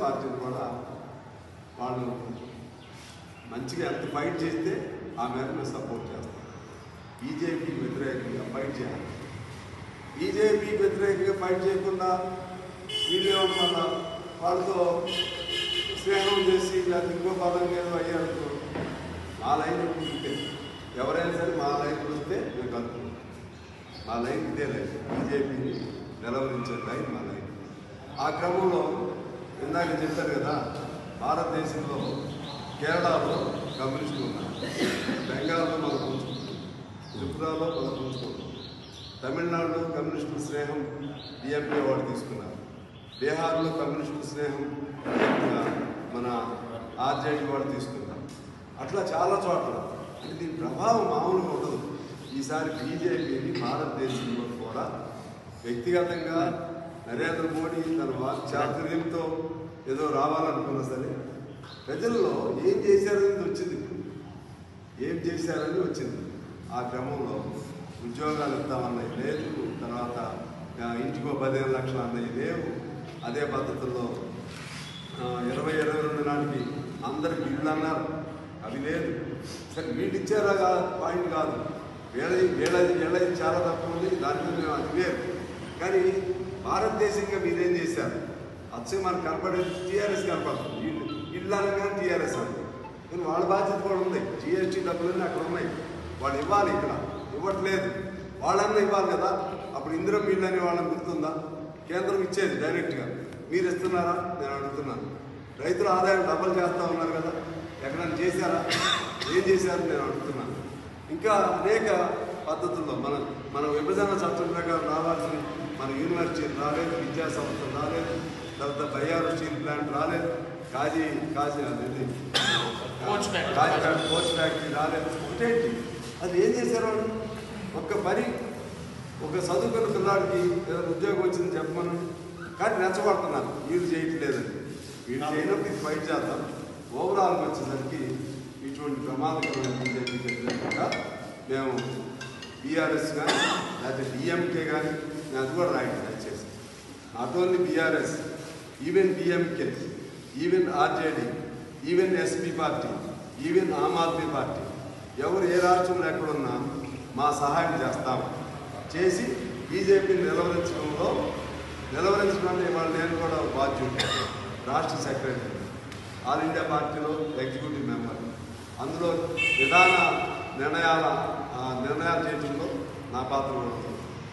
పార్టీని కూడా వాళ్ళు మంచిగా ఎంత ఫైట్ చేస్తే ఆ మేర మేము సపోర్ట్ చేస్తాం బీజేపీకి వ్యతిరేకంగా ఫైట్ చేయాలి బీజేపీకి వ్యతిరేకంగా ఫైట్ చేయకుండా వీడియో వల్ల వాళ్ళతో స్నేహం చేసి లేకపోతే ఇంకో పదం ఏదో అయ్యారనుకో మా లైన్ ఉంటే ఎవరైనా సరే మా లైన్ వస్తే మేము కలుపుకుంటాం మా లైన్ ఇదే లైన్ బీజేపీని నిలవరించే లైన్ మా లైన్ ఆ క్రమంలో ఇందాక చెప్పారు కదా భారతదేశంలో కేరళలో కమ్యూనిస్టులు ఉన్నారు బెంగాల్లో మనం పుంజుకుంటాం త్రిపురలో మనం పుంజుకుంటాం తమిళనాడులో కమ్యూనిస్టుల స్నేహం డిఎంకే వాళ్ళు తీసుకున్నారు బీహార్లో కమ్యూనిస్టుల స్నేహం ఆ, మన ఆర్జేడీ వాళ్ళు తీసుకున్నారు అట్లా చాలా చోట్ల అంటే దీని ప్రభావం మామూలుగా ఉండదు ఈసారి బీజేపీని భారతదేశంలో కూడా వ్యక్తిగతంగా నరేంద్ర మోడీ తన వాక్చాతుర్యంతో ఏదో రావాలనుకున్నా సరే ప్రజల్లో ఏం చేశారనేది వచ్చింది ఇప్పుడు ఏం చేశారని వచ్చింది ఆ క్రమంలో ఉద్యోగాలు ఇస్తామన్నాయి లేదు తర్వాత ఆ, ఇంటికో పదిహేను లక్షలు అన్నాయి లేవు అదే పద్ధతుల్లో ఆ, ఇరవై ఇరవై రెండు నాటికి అందరికి ఇల్లు అన్నారు అవి లేదు సరే వీళ్ళు ఇచ్చారా కాదు పాయింట్ కాదు వీళ్ళ వీళ్ళ వీళ్ళ చాలా తక్కువ ఉంది దాని మీద మేము అది వేరు కానీ భారతదేశంగా మీరేం చేశారు అచ్చే మనకు కనపడేది టీఆర్ఎస్ కనపడుతుంది వీళ్ళు ఇల్లు అనగానే టీఆర్ఎస్ అంటారు కానీ వాళ్ళ బాధ్యత కూడా ఉంది జిఎస్టీ డబ్బులన్నీ అక్కడ ఉన్నాయి వాళ్ళు ఇవ్వాలి ఇక్కడ ఇవ్వట్లేదు వాళ్ళన్నా ఇవ్వాలి కదా అప్పుడు ఇందిరా మిల్లు అనే వాళ్ళని గుర్తుందా కేంద్రం ఇచ్చేది డైరెక్ట్గా మీరు ఇస్తున్నారా నేను అడుగుతున్నాను రైతుల ఆదాయం డబల్ చేస్తూ ఉన్నారు కదా ఎక్కడైనా చేశారా ఏం చేశారు నేను అడుగుతున్నాను ఇంకా అనేక పద్ధతుల్లో మన మన విభజన చట్టం ప్రకారం రావాల్సిన మన యూనివర్సిటీ రాలేదు విద్యా సంస్థలు రాలేదు తర్వాత బయ్యారు స్టీల్ ప్లాంట్ రాలేదు కాజీ కాజీ అనేది coach factory. Kazipet coach factory రాలేదు ఒకటేంటి అది ఏం చేశారు వాళ్ళు ఒక్క పని ఒక చదువుకున్న పిల్లాడికి ఏదైనా ఉద్యోగం వచ్చింది చెప్పమని కానీ రెచ్చగొడుతున్నారు వీళ్ళు చేయట్లేదని వీళ్ళు చేయనప్పుడు ఇది ఫైట్ చేద్దాం ఓవరాల్గా వచ్చేసరికి ఇటువంటి ప్రమాదకరమైన బీజేపీ వ్యతిరేకంగా మేము బీఆర్ఎస్ కానీ లేకపోతే డిఎంకే కానీ నేను అది కూడా రాయండి దయచేసి not only BRS even DMK even RJD even SP party even Aam Aadmi party ఎవరు ఏ రాష్ట్రంలో ఎక్కడున్నా మా సహాయం చేస్తాం చేసి బీజేపీని నిలవరించడంలో నిలవరించడంలో ఇవాళ నేను కూడా బాధ్యుడు రాష్ట్ర సెక్రటరీ ఆల్ ఇండియా పార్టీలో ఎగ్జిక్యూటివ్ మెంబర్ అందులో విధాన నిర్ణయాల ఆ, నిర్ణయాలు చేయడంలో నా పాత్ర కూడా ఉంది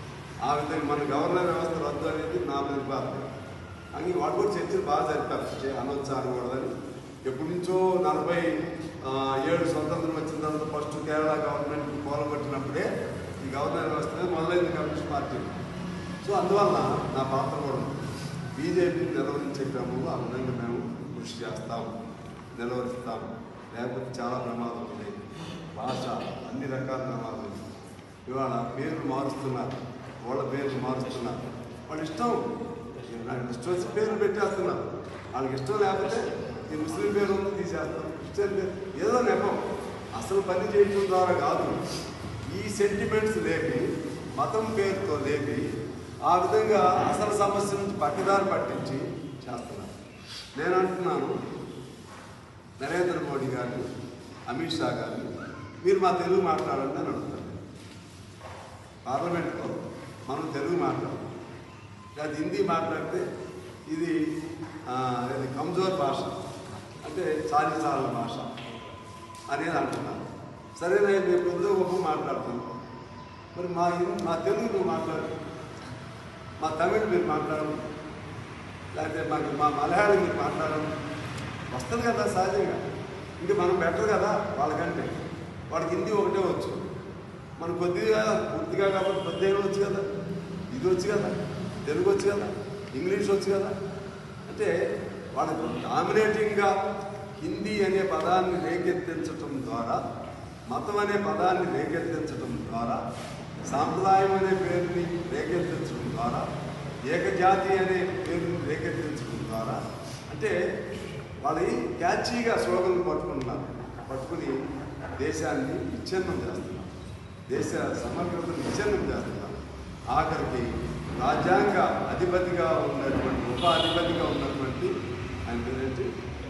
ఆ విధంగా మన గవర్నర్ వ్యవస్థ రద్దు అనేది నా మీద పాత్ర అని వాడు కూడా చర్చలు బాగా జరిపారు చే- అనొచ్చా అనకూడదని ఎప్పటి నుంచో నలభై ఆ, ఏడు స్వతంత్రం వచ్చిన తర్వాత ఫస్ట్ కేరళ గవర్నమెంట్ కూలగొట్టినప్పుడే ఈ గవర్నర్ వ్యవస్థ మీద మొదలైంది కమ్యూనిస్ట్ పార్టీ సో అందువల్ల నా పాత్ర కూడా ఉంది బీజేపీని నిలవరించే క్రమంలో ఆ విధంగా మేము కృషి చేస్తాం నిలవరిస్తాం లేకపోతే చాలా ప్రమాదం ఉన్నాయి భాష అన్ని రకాల ప్రమాదాలు ఉన్నాయి. ఇవాళ పేర్లు మారుస్తున్నారు వాళ్ళ పేర్లు మారుస్తున్నారు వాళ్ళ ఇష్టం నాకు ఇష్టం వచ్చి పేర్లు పెట్టేస్తున్నారు వాళ్ళకి ఇష్టం లేకపోతే ఈ ముస్లిం పేరు ఉంది తీసేస్తాం క్రిస్టియన్ పేరు ఏదో నెపం అసలు పని చేయడం ద్వారా కాదు ఈ సెంటిమెంట్స్ లేపి మతం పేరుతో లేపి ఆ విధంగా అసలు సమస్య నుంచి పక్కదారి పట్టించి చేస్తున్నారు నేను అంటున్నాను నరేంద్ర మోడీ గారిని అమిత్ షా గారిని మీరు మా తెలుగు మాట్లాడండి అని అడుగుతాను పార్లమెంట్లో మనం తెలుగు మాట్లాడాలి అది హిందీ మాట్లాడితే ఇది ఆ, ఇది కమ్జోర్ భాష అంటే చాలి చాల భాష అనేది అంటున్నారు సరే నేను రేపు కొద్దిగా గొప్ప మాట్లాడుతున్నాను మరి మా హిం- మా తెలుగు నువ్వు మాట్లాడు మా తమిళ్ మీరు మాట్లాడరు లేకపోతే మాకు మా మలయాళం మీరు మాట్లాడరు వస్తుంది కదా సహజంగా ఇంకా మనం బెటర్ కదా వాళ్ళకంటే వాడికి హిందీ ఒకటే వచ్చు మనం కొద్దిగా పూర్తిగా కాబట్టి కొద్దిగా వచ్చు కదా ఇది వచ్చు కదా తెలుగు వచ్చు కదా ఇంగ్లీష్ వచ్చు కదా అంటే వాళ్ళకు డామినేటింగ్గా హిందీ అనే పదాన్ని రేకెత్తించటం ద్వారా మతం అనే పదాన్ని రేకెత్తించటం ద్వారా సాంప్రదాయం అనే పేరుని రేకెత్తించడం ద్వారా ఏకజాతి అనే పేరుని రేకెత్తించడం ద్వారా అంటే వాళ్ళు క్యాచీగా స్లోగన్లు పట్టుకుంటున్నారు పట్టుకుని దేశాన్ని విచ్ఛిన్నం చేస్తున్నారు దేశ సమగ్రతను విచ్ఛిన్నం చేస్తున్నారు ఆఖరికి రాజ్యాంగ అధిపతిగా ఉన్నటువంటి ఉప అధిపతిగా ఉన్నటువంటి ఆయన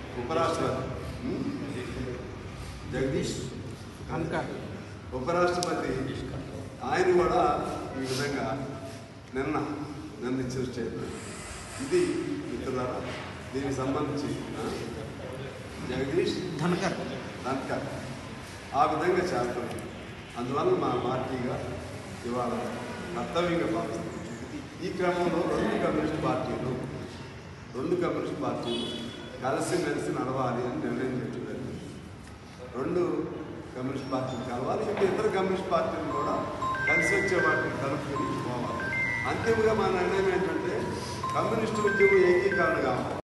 ఉపరాష్ట్రపతి ఉం? జగదీష్ కన్కర్ ఉపరాష్ట్రపతి ఆయన కూడా ఈ విధంగా నిన్న నిన్న ఇచ్చిన స్టేట్మెంట్ ఇది మిత్రులారా దీనికి సంబంధించి ఆ, జగదీష్ ధన్కర్ ధన్కర్ ఆ విధంగా చేస్తున్నాం అందువల్ల మా పార్టీగా ఇవాళ కర్తవ్యంగా భావిస్తాం ఈ క్రమంలో రెండు కమ్యూనిస్ట్ పార్టీలు రెండు కమ్యూనిస్ట్ పార్టీలు కలిసి మెలిసి నడవాలి అని నిర్ణయం చేస్తున్నారు రెండు కమ్యూనిస్ట్ పార్టీలు కలవాలి ఇంకా ఇతర కమ్యూనిస్ట్ పార్టీలు కూడా కలిసి వచ్చే వాటిని కలుపుకొని పోవాలి అంతిమంగా మా నిర్ణయం ఏంటంటే కమ్యూనిస్టు ఉద్యమం ఏకీకరణ కావాలి